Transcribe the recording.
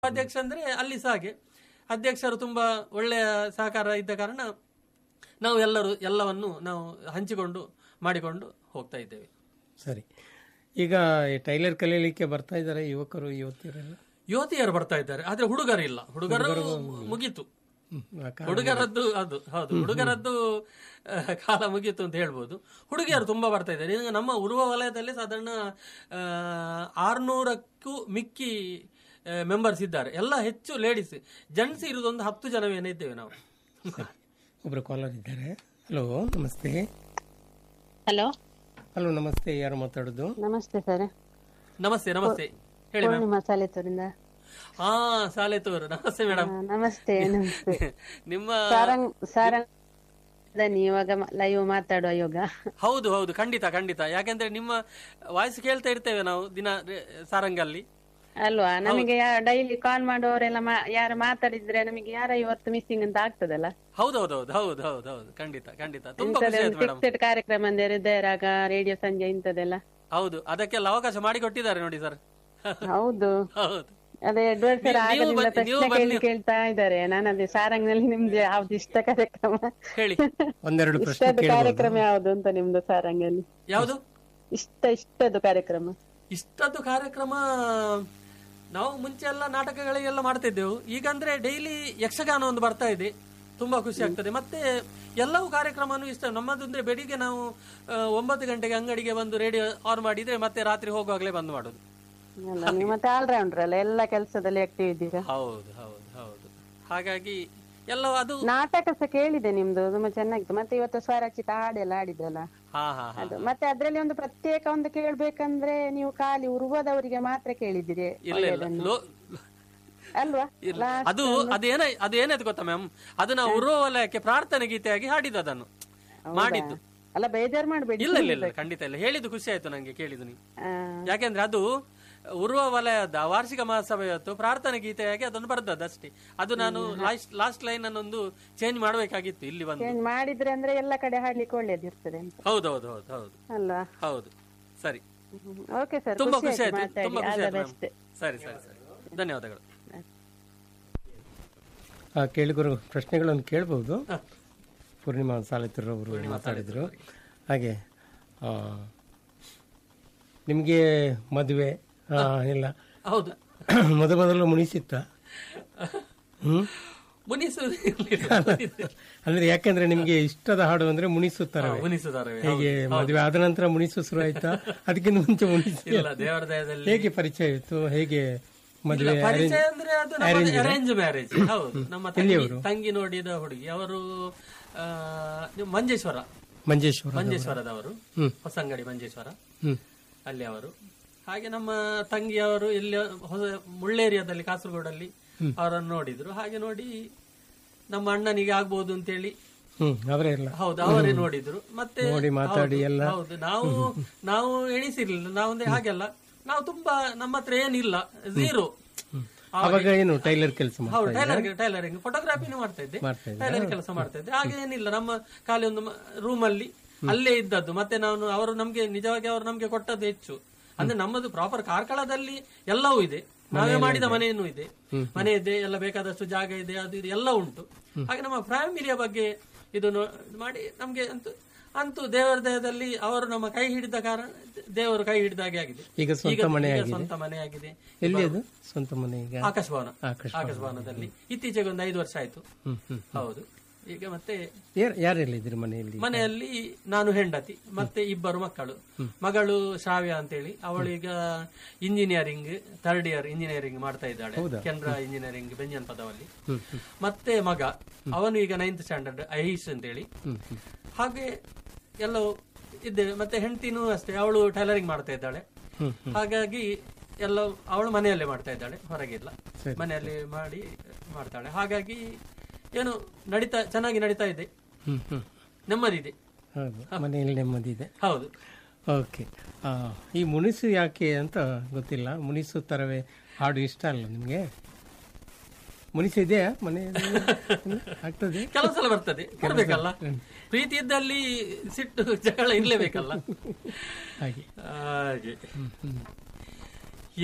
ಅಧ್ಯಕ್ಷ ಅಂದ್ರೆ ಅಲ್ಲಿ ಸಹ ಹಾಗೆ ಅಧ್ಯಕ್ಷರು ತುಂಬಾ ಒಳ್ಳೆಯ ಸಹಕಾರ ಇದ್ದ ಕಾರಣ ನಾವು ಎಲ್ಲರೂ ಎಲ್ಲವನ್ನು ನಾವು ಹಂಚಿಕೊಂಡು ಮಾಡಿಕೊಂಡು ಹೋಗ್ತಾ ಇದ್ದೇವೆ ಸರಿ ಈಗ ಈ ಟೈಲರ್ ಕಲೀಲಿಕ್ಕೆ ಬರ್ತಾ ಇದ್ದಾರೆ ಯುವಕರು ಯುವತಿಯರೆಲ್ಲ ಯುವತಿಯರು ಬರ್ತಾ ಇದ್ದಾರೆ ಆದ್ರೆ ಹುಡುಗರಿಲ್ಲ ಹುಡುಗರು ಮುಗೀತು ಹ್ಮ್. ಆ ಕಾರಣ- ಹುಡುಗರದ್ದು ಅದು ಹೌದು ಹುಡುಗರದ್ದು ಆ, ಕಾಲ ಮುಗೀತು ಅಂತ ಹೇಳ್ಬೋದು ಹುಡುಗಿಯರು ತುಂಬಾ ಬರ್ತಾ ಇದ್ದಾರೆ ಈಗ ನಮ್ಮ ಉರುವ ವಲಯದಲ್ಲಿ ಸಾಧಾರಣ ಆ, ಆರ್ನೂರಕ್ಕೂ ಮಿಕ್ಕಿ ಮೆಂಬರ್ಸ್ ಇದ್ದಾರೆ ಎಲ್ಲ ಹೆಚ್ಚು ಲೇಡೀಸ್ ಜೆಂಟ್ಸ್ ಇರುದೊಂದು ಹತ್ತು ಜನವೇನೇ ಇದ್ದೇವೆ ನಾವು ಒಬ್ರು ಕಾಲರ್ ಇದ್ದಾರೆ ಹಲೋ ನಮಸ್ತೆ ಹಲೋ ಹಲೋ ನಮಸ್ತೆ ಯಾರು ಮಾತಾಡೋದು ನಮಸ್ತೆ ಸರ್ ನಮಸ್ತೆ ನಮಸ್ತೆ ಹೇಳಿ ಮ್ಯಾಮ್ ಪೂರ್ಣಿಮಾ ಸಾಲೇತೂರಿಂದ ಹಾ ಸಾಲೇತೂರು ನಮಸ್ತೆ ಮೇಡಮ್ ಆ, ನಮಸ್ತೆ ನಮಸ್ತೆ ನಿಮ್ಮ ಸಾರಂಗ್ ಸಾರಂಗ್ ದನಿ ಇವಾಗ ಲೈವ್ ಮಾತಾಡುವ ಯೋಗ ಹೌದು ಹೌದು ಖಂಡಿತ ಖಂಡಿತ ಯಾಕೆಂದ್ರೆ ನಿಮ್ಮ ವಾಯ್ಸ್ ಕೇಳ್ತಾ ಇರ್ತೇವೆ ನಾವು ದಿನ ರೇ- ಸಾರಂಗಲ್ಲಿ ಅಲ್ವಾ ನಮಗೆ ಡೈಲಿ ಕಾಲ್ ಮಾಡುವವರೆಲ್ಲ ಮಾ- ಯಾರು ಮಾತಾಡಿದ್ರೆ ನಮಗೆ ಯಾರ ಇವತ್ತು ಮಿಸ್ಸಿಂಗ್ ಅಂತ ಆಗ್ತದಲ್ಲ ಹೌದೌದೌದು ಹೌದು ಹೌದು ಹೌದು ಖಂಡಿತ ಖಂಡಿತ ತುಂಬಾ ಖುಷಿ ಆಯ್ತು ಮೇಡಮ್ ಫಿಕ್ಸೆಡ್ ಕಾರ್ಯಕ್ರಮ ಅಂದ್ರೆ ಹೃದಯರಾಗ ರೇಡಿಯೋ ಸಂಜೆ ಇಂಥದೆಲ್ಲ ಹೌದು ಅದಕ್ಕೆಲ್ಲ ಅವಕಾಶ ಮಾಡಿ ಕೊಟ್ಟಿದ್ದಾರೆ ನೋಡಿ ಸರ್ ಹೌದು ಹೌದು ಅದೇ ಎಡ್ವರ್ಡ್ ಸರ್ ನೀವು- ನೀವು ಆಗಲಿಂದ ಬನ್ನಿ- ನೀವು ಪ್ರಶ್ನೆ ಕೇಳಿ ಬನ್ನಿ. ಕೇಳ್ತಾ ಇದ್ದಾರೆ ನಾನು ಅದೇ ಸಾರಂಗ್ನಲ್ಲಿ ನಿಮ್ದು ಯಾವ್ದು ಇಷ್ಟ ಕಾರ್ಯಕ್ರಮ ಹೇಳಿ ಒಂದೆರಡು ಪ್ರಶ್ನೆ ಇಷ್ಟದ ಕೇಳಬಹುದು ಕಾರ್ಯಕ್ರಮ ಯಾವ್ದು ಅಂತ ನಿಮ್ದು ಸಾರಂಗಲ್ಲಿ ಯಾವುದು ಇಷ್ಟ ಇಷ್ಟದ ಕಾರ್ಯಕ್ರಮ ಇಷ್ಟದ್ದು ಕಾರ್ಯಕ್ರಮ ನಾವು ಮುಂಚೆ ಎಲ್ಲ ನಾಟಕಗಳಿಗೆಲ್ಲ ಮಾಡ್ತಿದ್ದೆವು ಈಗ ಅಂದ್ರೆ ಡೈಲಿ ಯಕ್ಷಗಾನ ಒಂದು ಬರ್ತಾ ಇದೆ ತುಂಬಾ ಖುಷಿ ಆಗ್ತದೆ ಮತ್ತೆ ಎಲ್ಲವೂ ಕಾರ್ಯಕ್ರಮನೂ ಇಷ್ಟ ನಮ್ಮದು ಅಂದ್ರೆ ಬೆಳಿಗ್ಗೆ ನಾವು ಆ, ಒಂಬತ್ತು ಗಂಟೆಗೆ ಅಂಗಡಿಗೆ ಬಂದು ರೇಡಿಯೋ ಆನ್ ಮಾಡಿದ್ರೆ ಮತ್ತೆ ರಾತ್ರಿ ಹೋಗುವಾಗಲೇ ಬಂದ್ ಮಾಡೋದು ಅಲ್ಲ ನೀವು ಮತ್ತೆ ಆಲ್ರೌಂಡರ್ ಅಲ್ಲ ಎಲ್ಲ ಕೆಲಸದಲ್ಲಿ ಆಕ್ಟಿವ್ ಇದ್ದೀರಾ ಹೌದು ಹೌದು ಹೌದು ಹಾಗಾಗಿ ಎಲ್ಲ ಅದು ನಾಟಕ ಸಹ ಕೇಳಿದೆ ನಿಮ್ದು ತುಂಬಾ ಚೆನ್ನಾಗಿತ್ತು ಮತ್ತೆ ಇವತ್ತು ಸ್ವರಚಿತ ಹಾಡೆಲ್ಲ ಆಡಿದಲ್ಲ ಹಾ ಹಾ ಹಾ ಅದು ಮತ್ತೆ ಅದ್ರಲ್ಲಿ ಒಂದು ಪ್ರತ್ಯೇಕ ಒಂದು ಕೇಳ್ಬೇಕಂದ್ರೆ ನೀವು ಖಾಲಿ ಉರುವದವರಿಗೆ ಮಾತ್ರ ಕೇಳಿದಿರಿ ಇಲ್ಲ ಇಲ್ಲ ಲೋ- ಅಲ್ವಾ ಇಲ್ಲ. ಅದು ಅದೇನ ಅದೇನಾಯ್ತು ಗೊತ್ತಾ ಮ್ಯಾಮ್ ಅದು ನಾವು ಉರುವ ವಲಯಕ್ಕೆ ಪ್ರಾರ್ಥನೆ ಗೀತೆಯಾಗಿ ಹಾಡಿದ್ದು ಅದನ್ನು ಮಾಡಿದ್ದು ಅಲ್ಲ ಬೇಜಾರ್ ಮಾಡ್ಬೇಡಿ ಇಲ್ಲ ಇಲ್ಲ ಇಲ್ಲ ಖಂಡಿತ ಇಲ್ಲ ಹೇಳಿದ್ದು ಖುಷಿ ಆಯ್ತು ನಂಗೆ ಕೇಳಿದ್ದು ನೀವು ಆ, ಯಾಕೆಂದ್ರೆ ಅದು ಉರುವ ವಲಯದ ವಾರ್ಷಿಕ ಮಹಾಸಭೆ ಹೊತ್ತು ಪ್ರಾರ್ಥನೆ ಗೀತೆಯಾಗಿ ಅದನ್ನು ಬರ್ದದ್ದು ಅಷ್ಟೇ ಅದು ನಾನು ಲಾಸ್ಟ್ ಲಾಸ್ಟ್ ಲೈನ್ ಅನ್ನೊಂದು ಚೇಂಜ್ ಮಾಡಬೇಕಾಗಿತ್ತು ಇಲ್ಲಿ ಬಂದು change ಮಾಡಿದ್ರೆ ಅಂದ್ರೆ ಎಲ್ಲ ಕಡೆ ಹಾಡ್ಲಿಕ್ಕೆ ಒಳ್ಳೇದಿರ್ತದೆ ಅಂತ ಹೌದೌದು ಹೌದು ಹೌದು ಅಲ್ವಾ ಹೌದು ಸರಿ ಓಕೆ ಸರ್ ತುಂಬಾ ಖುಷಿ ಖುಷಿ ಆಯ್ತು ಆಯ್ತು ಮಾತಾಡಿ ತುಂಬಾ ಖುಷಿ ಆಲ್ ದ ಆಯ್ತು ಬೆಸ್ಟ್ ma'am. ಸರಿ ಸರಿ ಸರಿ ಧನ್ಯವಾದಗಳು ಆ ಕೇಳಿಗರು ಪ್ರಶ್ನೆಗಳನ್ನು ಕೇಳಬಹುದು ಪೂರ್ಣಿಮಾ ಸಾಲಿತರವರು ಮಾತಾಡಿದ್ರು ಹಾಗೆ ಆ, ನಿಮ್ಗೆ ಮದುವೆ ಆ, ಇಲ್ಲ ಹೌದು ಮೊದ ಮೊದಲು ಮುನಿಸಿತ್ತ ಹ್ಮ್ ಮುನಿಸು ಅಂದ್ರೆ ಯಾಕಂದ್ರೆ ನಿಮ್ಗೆ ಇಷ್ಟದ ಹಾಡು ಅಂದ್ರೆ ಮುನಿಸುತ್ತಾರೆ ಮುನಿಸುತ್ತಾರೆ ಹೇಗೆ ಮದುವೆ ಆದ ನಂತರ ಮುನಿಸು ಶುರು ಆಯ್ತಾ ಅದಕ್ಕಿಂತ ಮುಂಚೆ ಮುನಿಸಿ ಇಲ್ಲ ದೇವರ ದಯದಲ್ಲಿ ಹೇಗೆ ಪರಿಚಯ ಇತ್ತು ಹೇಗೆ ಮದುವೆ ಪರಿಚಯ ಅಂದ್ರೆ ಅದು ಅರೇಂಜ್ ಮ್ಯಾರೇಜ್ ಹೌದು ನಮ್ಮ ತಂಗಿ ತಂಗಿ ನೋಡಿದ ಹುಡುಗಿ ಅವರು ಆ, ನೀವು ಮಂಜೇಶ್ವರ ಮಂಜೇಶ್ವರ ಮಂಜೇಶ್ವರದವರು ಹ್ಮ್. ಹೊಸಂಗಡಿ ಮಂಜೇಶ್ವರ ಹ್ಮ್ ಅಲ್ಲಿ ಅವರು ಹಾಗೆ ನಮ್ಮ ತಂಗಿಯವರು ಇಲ್ಲಿ ಹೊಸ ಮುಳ್ಳೇರಿಯಾದಲ್ಲಿ ಕಾಸರಗೋಡಲ್ಲಿ ಅವರನ್ನು ನೋಡಿದ್ರು ಹಾಗೆ ನೋಡಿ ನಮ್ಮ ಅಣ್ಣನಿಗೆ ಆಗ್ಬೋದು ಅಂತೇಳಿ ಹ್ಮ್ ಅವರೇ ಎಲ್ಲ ಹೌದು ಅವರೇ ನೋಡಿದ್ರು ಮತ್ತೆ ನೋಡಿ ಮಾತಾಡಿ ಹೌದು, ಎಲ್ಲ ಹೌದು ನಾವು ನಾವು ಎಣಿಸಿರ್ಲಿಲ್ಲ ನಾವು ಅಂದ್ರೆ ಹಾಗೆಲ್ಲ ನಾವು ತುಂಬಾ ನಮ್ಮ ಹತ್ರ ಏನಿಲ್ಲ ಝೀರೋ ಅವಾಗ ಏನು ಟೈಲರ್ ಕೆಲಸ ಹೌದು ಟೈಲರ್ ಟೈಲರಿಂಗ್ ಫೋಟೋಗ್ರಾಫಿನೂ ಮಾಡ್ತಾ ಇದ್ದೆ ಮಾಡ್ತಾ ಇದ್ದೆ. ಟೈಲರ್ ಕೆಲಸ ಮಾಡ್ತಾ ಇದ್ದೆ ಹಾಗೆ ಏನಿಲ್ಲ ನಮ್ಮ ಖಾಲಿ ಒಂದು ರೂಮ್ ಅಲ್ಲಿ ಅಲ್ಲೇ ಇದ್ದದ್ದು ಮತ್ತೆ ನಾನು ಅವರು ನಮ್ಗೆ ನಿಜವಾಗಿ ಅವರು ನಮ್ಗೆ ಕೊಟ್ಟದ್ದು ಹೆಚ್ಚು ಅಂದ್ರೆ ನಮ್ಮದು ಪ್ರಾಪರ್ ಕಾರ್ಕಳದಲ್ಲಿ ಎಲ್ಲವೂ ಇದೆ ನಾವೇ ಮಾಡಿದ ಮನೆಯನ್ನು ಇದೆ ಮನೆ ಇದೆ ಎಲ್ಲ ಬೇಕಾದಷ್ಟು ಜಾಗ ಇದೆ ಅದು ಇದು ಎಲ್ಲ ಉಂಟು ಹಾಗೆ ನಮ್ಮ ಫ್ಯಾಮಿಲಿಯ ಬಗ್ಗೆ ಇದು ನೋ- ಮಾಡಿ ನಮ್ಗೆ ಅಂತೂ ಅಂತೂ ದೇವರ ದಯದಲ್ಲಿ ಅವರು ನಮ್ಮ ಕೈ ಹಿಡಿದ ಕಾರಣ ದೇವರು ಕೈ ಹಿಡಿದಾಗೆ ಆಗಿದೆ ಈಗ ಸ್ವಂತ ಈಗ- ಮನೆ ಈಗ ಆಗಿದೆ ಸ್ವಂತ ಮನೆ ಆಗಿದೆ ಎಲ್ಲಿ ಅದು ಸ್ವಂತ ಮನೆ ಈಗ ಆಕಾಶ ಭವನ ಆಕಾಶ ಆಕಾಶ ಭವನದಲ್ಲಿ ಇತ್ತೀಚೆಗೆ ಒಂದು ಐದು ವರ್ಷ ಆಯ್ತು ಹ್ಮ್ ಹ್ಮ್ ಹೌದು ಈಗ ಮತ್ತೆ ಯಾರ್- ಯಾರೆಲ್ಲ ಇದ್ರಿ ಮನೆಯಲ್ಲಿ ಮನೆಯಲ್ಲಿ ನಾನು ಹೆಂಡತಿ ಮತ್ತೆ ಇಬ್ಬರು ಮಕ್ಕಳು ಮಗಳು ಶ್ರಾವ್ಯ ಅಂತೇಳಿ ಅವಳೀಗ ಇಂಜಿನಿಯರಿಂಗ್ ಥರ್ಡ್ ಇಯರ್ ಇಂಜಿನಿಯರಿಂಗ್ ಮಾಡ್ತಾ ಇದ್ದಾಳೆ ಕೆನರಾ ಇಂಜಿನಿಯರಿಂಗ್ ಬೆಂಜನ್ ಪದವಲ್ಲಿ ಮತ್ತೆ ಮಗ ಅವನು ಈಗ ನೈನ್ತ್ ಸ್ಟ್ಯಾಂಡರ್ಡ್ ಐಸ್ ಅಂತೇಳಿ ಹಾಗೆ ಎಲ್ಲವೂ ಇದ್ದೇವೆ ಮತ್ತೆ ಹೆಂಡತಿನೂ ಅಷ್ಟೇ ಅವಳು ಟೈಲರಿಂಗ್ ಮಾಡ್ತಾ ಇದ್ದಾಳೆ ಹಾಗಾಗಿ ಎಲ್ಲ ಅವಳು ಮನೆಯಲ್ಲೇ ಮಾಡ್ತಾ ಇದ್ದಾಳೆ ಹೊರಗಿಲ್ಲ ಮನೆಯಲ್ಲಿ ಮಾಡಿ ಮಾಡ್ತಾಳೆ ಹಾಗಾಗಿ ಏನು ನಡೀತಾ ಚೆನ್ನಾಗಿ ನಡೀತಾ ಇದೆ ಹ್ಮ್ ಹ್ಮ್ ನೆಮ್ಮದಿ ಇದೆ ಹೌದು ಮನೆಯಲ್ಲಿ ನೆಮ್ಮದಿ ಇದೆ ಹೌದು ಓಕೆ ಈ ಮುನಿಸು ಯಾಕೆ ಅಂತ ಗೊತ್ತಿಲ್ಲ ಮುನಿಸು ತರವೇ ಹಾಡು ಇಷ್ಟ ಅಲ್ಲ ನಿಮ್ಗೆ ಮುನಿಸು ಇದೆಯಾ ಮನೆಯಲ್ಲಿ ಆಗ್ತದೆ ಕೆಲವು ಸಲ ಬರ್ತದೆ ಬರ್ಬೇಕಲ್ಲ ಪ್ರೀತಿ ಇದ್ದಲ್ಲಿ ಸಿಟ್ಟು ಜಗಳ ಇರ್ಲೇಬೇಕಲ್ಲ ಹಾಗೆ ಹಾಗೆ ಹ್ಮ್ ಹ್ಮ್